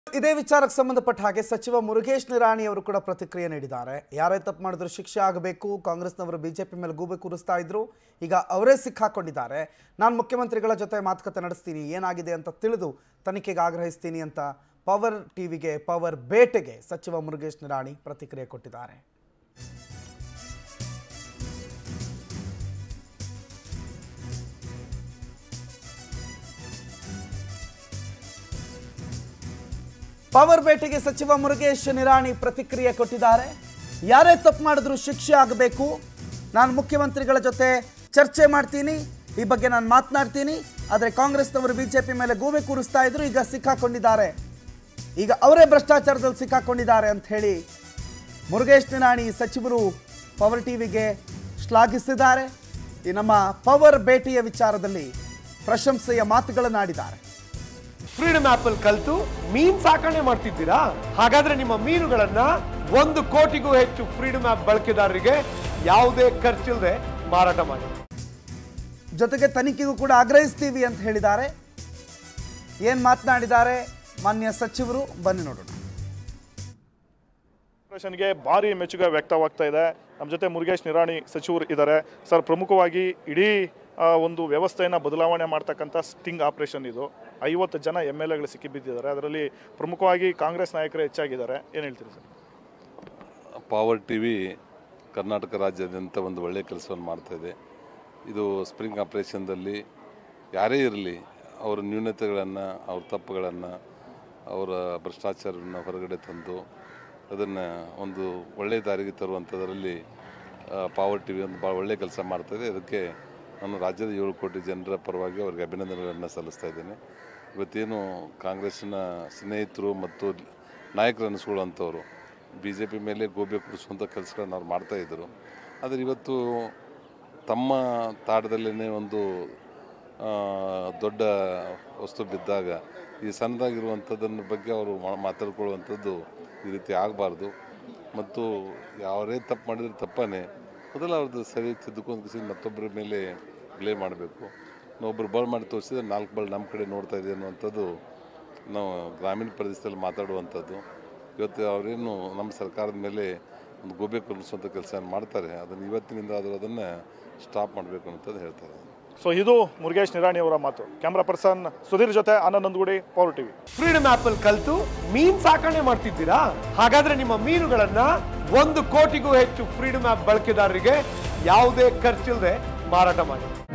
ಇದೇ ವಿಚಾರಕ್ಕೆ ಸಂಬಂಧಪಟ್ಟ ಹಾಗೆ ಸಚಿವ ಮುರುಗೇಶ್ ನಿರಾಣಿ ಅವರು ಕೂಡ ಪ್ರತಿಕ್ರಿಯೆ ನೀಡಿದ್ದಾರೆ ಯಾರೇ ತಪ್ಪು ಮಾಡಿದ್ರು ಶಿಕ್ಷೆ ಆಗಬೇಕು ಕಾಂಗ್ರೆಸ್ನವರು ಬಿಜೆಪಿ ಮೇಲೆ ಗೂಬೆ ಕೂರಿಸ್ತಾ ಇದ್ರು ಈಗ ಅವರೇ ಸಿಕ್ಕಾಕೊಂಡಿದ್ದಾರೆ ನಾನು ಮುಖ್ಯಮಂತ್ರಿಗಳ ಜೊತೆ ಮಾತುಕತೆ ನಡೆಸ್ತೀನಿ ಏನಾಗಿದೆ ಅಂತ ತಿಳಿದು ತನಿಖೆಗೆ ಆಗ್ರಹಿಸ್ತೀನಿ ಅಂತ ಪವರ್ ಟಿವಿಗೆ ಪವರ್ ಬೇಟೆಗೆ ಸಚಿವ ಮುರುಗೇಶ್ ನಿರಾಣಿ ಪ್ರತಿಕ್ರಿಯೆ ಕೊಟ್ಟಿದ್ದಾರೆ ಪವರ್ ಬೇಟೆಗೆ ಸಚಿವ ಮುರುಗೇಶ್ ನಿರಾಣಿ ಪ್ರತಿಕ್ರಿಯೆ ಕೊಟ್ಟಿದ್ದಾರೆ ಯಾರೇ ತಪ್ಪು ಮಾಡಿದ್ರು ಶಿಕ್ಷೆ ಆಗಬೇಕು ನಾನು ಮುಖ್ಯಮಂತ್ರಿಗಳ ಜೊತೆ ಚರ್ಚೆ ಮಾಡ್ತೀನಿ ಈ ಬಗ್ಗೆ ನಾನು ಮಾತನಾಡ್ತೀನಿ ಆದರೆ ಕಾಂಗ್ರೆಸ್ನವರು ಬಿಜೆಪಿ ಮೇಲೆ ಗೂಬೆ ಕೂರಿಸ್ತಾ ಇದ್ರು ಈಗ ಸಿಕ್ಕಾಕೊಂಡಿದ್ದಾರೆ ಈಗ ಅವರೇ ಭ್ರಷ್ಟಾಚಾರದಲ್ಲಿ ಸಿಕ್ಕಾಕೊಂಡಿದ್ದಾರೆ ಅಂತ ಹೇಳಿ ಮುರುಗೇಶ್ ನಿರಾಣಿ ಸಚಿವರು ಪವರ್ ಟಿವಿಗೆ ಶ್ಲಾಘಿಸಿದ್ದಾರೆ ಈ ನಮ್ಮ ಪವರ್ ಭೇಟಿಯ ವಿಚಾರದಲ್ಲಿ ಪ್ರಶಂಸೆಯ ಮಾತುಗಳನ್ನಾಡಿದ್ದಾರೆ ಫ್ರೀಡಮ್ ಆಪ್ ಅಲ್ಲಿ ಕಲ್ತು ಮೀನ್ ಸಾಕಣೆ ಮಾಡ್ತಿದ್ದೀರಾ ಹಾಗಾದ್ರೆ ನಿಮ್ಮ ಮೀನುಗಳನ್ನ ಒಂದು ಕೋಟಿಗೂ ಹೆಚ್ಚು ಫ್ರೀಡಮ್ ಆಪ್ ಬಳಕೆದಾರರಿಗೆ ಯಾವುದೇ ಖರ್ಚಿಲ್ಲದೆ ಮಾರಾಟ ಮಾಡಿ ಜೊತೆಗೆ ತನಿಖೆಗೂ ಕೂಡ ಆಗ್ರಹಿಸ್ತೀವಿ ಅಂತ ಹೇಳಿದ್ದಾರೆ ಏನು ಮಾತನಾಡಿದ್ದಾರೆ ಮಾನ್ಯ ಸಚಿವರು ಬನ್ನಿ ನೋಡೋಣ ಆಪರೇಷನ್ಗೆ ಭಾರಿ ಮೆಚ್ಚುಗೆ ವ್ಯಕ್ತವಾಗ್ತಾ ಇದೆ ನಮ್ಮ ಜೊತೆ ಮುರುಗೇಶ್ ನಿರಾಣಿ ಸಚಿವರು ಇದ್ದಾರೆ ಸರ್ ಪ್ರಮುಖವಾಗಿ ಇಡೀ ಆ, ಒಂದು ವ್ಯವಸ್ಥೆಯನ್ನು ಬದಲಾವಣೆ ಮಾಡ್ತಕ್ಕಂಥ ಸ್ಟಿಂಗ್ ಆಪರೇಷನ್ ಇದು ಐವತ್ತು ಜನ ಎಮ್ ಎಲ್ ಎಗಳು ಸಿಕ್ಕಿಬಿದ್ದಿದ್ದಾರೆ ಅದರಲ್ಲಿ ಪ್ರಮುಖವಾಗಿ ಕಾಂಗ್ರೆಸ್ ನಾಯಕರೇ ಹೆಚ್ಚಾಗಿದ್ದಾರೆ ಏನು ಹೇಳ್ತೀರಿ sir power T V Karnataka ರಾಜ್ಯಾದ್ಯಂತ ಒಂದು ಒಳ್ಳೆಯ ಕೆಲಸವನ್ನು ಮಾಡ್ತಾ ಇದೆ ಇದು ಸ್ಪ್ರಿಂಗ್ ಆಪ್ರೇಷನ್ದಲ್ಲಿ ಯಾರೇ ಇರಲಿ ಅವರ ನ್ಯೂನತೆಗಳನ್ನು ಅವ್ರ ತಪ್ಪುಗಳನ್ನು ಅವರ ಭ್ರಷ್ಟಾಚಾರವನ್ನು ಹೊರಗಡೆ ತಂದು ಅದನ್ನು ಒಂದು ಒಳ್ಳೆಯ ದಾರಿಗೆ ತರುವಂಥದ್ರಲ್ಲಿ ಪವರ್ ಟಿ ವಿ ಒಂದು ಭಾಳ ಒಳ್ಳೆಯ ಕೆಲಸ ಮಾಡ್ತಾಯಿದೆ ಅದಕ್ಕೆ ನಾನು ರಾಜ್ಯದ ಏಳು ಕೋಟಿ ಜನರ ಪರವಾಗಿ ಅವರಿಗೆ ಅಭಿನಂದನೆಗಳನ್ನು ಸಲ್ಲಿಸ್ತಾ ಇದ್ದೇನೆ ಇವತ್ತೇನು ಕಾಂಗ್ರೆಸ್ಸಿನ ಸ್ನೇಹಿತರು ಮತ್ತು ನಾಯಕರು ಅನ್ನಿಸ್ಕೊಳ್ಳುವಂಥವ್ರು ಬಿ ಜೆ ಪಿ ಮೇಲೆ ಗೋಬೆ ಕುಡಿಸುವಂಥ ಕೆಲಸಗಳನ್ನ ಅವ್ರು ಮಾಡ್ತಾಯಿದ್ರು ಆದರೆ ಇವತ್ತು ತಮ್ಮ ತಾಡದಲ್ಲೇ ಒಂದು ಆ, ದೊಡ್ಡ ವಸ್ತು ಬಿದ್ದಾಗ ಈ ಸಣ್ಣದಾಗಿರುವಂಥದ್ದನ್ನ ಬಗ್ಗೆ ಅವರು ಮಾ- ಮಾತಾಡ್ಕೊಳ್ಳುವಂಥದ್ದು ಈ ರೀತಿ ಆಗಬಾರ್ದು ಮತ್ತು ಯಾರೇ ತಪ್ಪು ಮಾಡಿದ್ರೆ ತಪ್ಪನೇ ಮೊದಲು ಅವ್ರದ್ದು ಸರಿ ತಿದ್ದುಕೊಂಡು ಮತ್ತೊಬ್ಬರ ಮೇಲೆ ಬ್ಲೇಮ್ ಮಾಡಬೇಕು ಒಬ್ಬರು ಬಲ್ ಮಾಡಿ ತೋರಿಸಿದ್ರೆ ನಾಲ್ಕು ಬಲ್ ನಮ್ಮ ಕಡೆ ನೋಡ್ತಾ ಇದೆ ಅನ್ನುವಂಥದ್ದು ನಾವು ಗ್ರಾಮೀಣ ಪ್ರದೇಶದಲ್ಲಿ ಮಾತಾಡುವಂಥದ್ದು ಇವತ್ತು ಅವರೇನು ನಮ್ಮ ಸರ್ಕಾರದ ಮೇಲೆ ಒಂದು ಗೋಬೆ ಕಲಿಸುವಂಥ ಕೆಲಸ ಮಾಡ್ತಾರೆ ಅದನ್ನು ಇವತ್ತಿನಿಂದ ಆದರೂ ಅದನ್ನು ಸ್ಟಾಪ್ ಮಾಡಬೇಕು ಅನ್ನೋಂಥದ್ದು ಹೇಳ್ತಾರೆ ಸೊ ಇದು ಮುರುಗೇಶ್ ನಿರಾಣಿ ಅವರ ಮಾತು ಕ್ಯಾಮ್ರಾ ಪರ್ಸನ್ ಸುಧೀರ್ ಜೊತೆ Anand Nandagudi power TV freedom app ಅಲ್ಲಿ ಕಲ್ತು ಮೀನ್ ಸಾಕಣೆ ಮಾಡ್ತಿದ್ದೀರಾ ಹಾಗಾದ್ರೆ ನಿಮ್ಮ ಮೀನುಗಳನ್ನ ಒಂದು ಕೋಟಿಗೂ ಹೆಚ್ಚು ಫ್ರೀಡಮ್ ಆಪ್ ಬಳಕೆದಾರರಿಗೆ ಯಾವುದೇ ಖರ್ಚಿಲ್ಲದೆ ಮಾರಾಟ ಮಾಡಿ